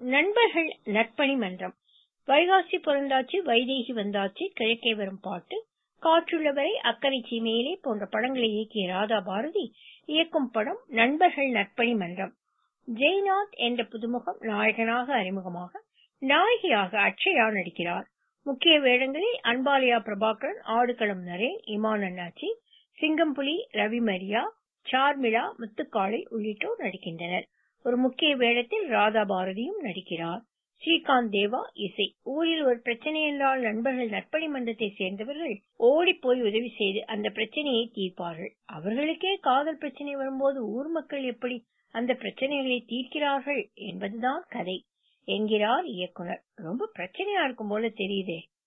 நண்பர்கள் நற்பணி மன்றம் வைகாசி பிறந்தாச்சு வைதேகி வந்தாச்சு கிழக்கே வரும் பாட்டு காற்றுள்ளவரை அக்கறை சீமையிலே போன்ற படங்களை இயக்கிய ராதா பாரதி இயக்கும் படம் நண்பர்கள் நற்பணி மன்றம் ஜெய்நாத் என்ற புதுமுகம் நாயகனாக அறிமுகமாக நாயகியாக அட்சயா நடிக்கிறார் முக்கிய வேடங்களில் அன்பாலயா பிரபாகரன் ஆடுகளம் நரேன் இமான் அண்ணாச்சி சிங்கம்புலி ரவி மரியா சார்மிளா முத்துக்காளை உள்ளிட்டோர் நடிக்கின்றனர் ஒரு முக்கிய வேடத்தில் ராதா பாரதியும் நடிக்கிறார் ஸ்ரீகாந்த் தேவா இசை ஊரில் ஒரு பிரச்சனை என்றால் நண்பர்கள் நற்பணி மன்றத்தை சேர்ந்தவர்கள் ஓடி போய் உதவி செய்து அந்த பிரச்சனையை தீர்ப்பார்கள் அவர்களுக்கே காதல் பிரச்சனை வரும்போது ஊர் மக்கள் எப்படி அந்த பிரச்சனைகளை தீர்க்கிறார்கள் என்பதுதான் கதை என்கிறார் இயக்குனர் ரொம்ப பிரச்சனையா இருக்கும் போல தெரியுதே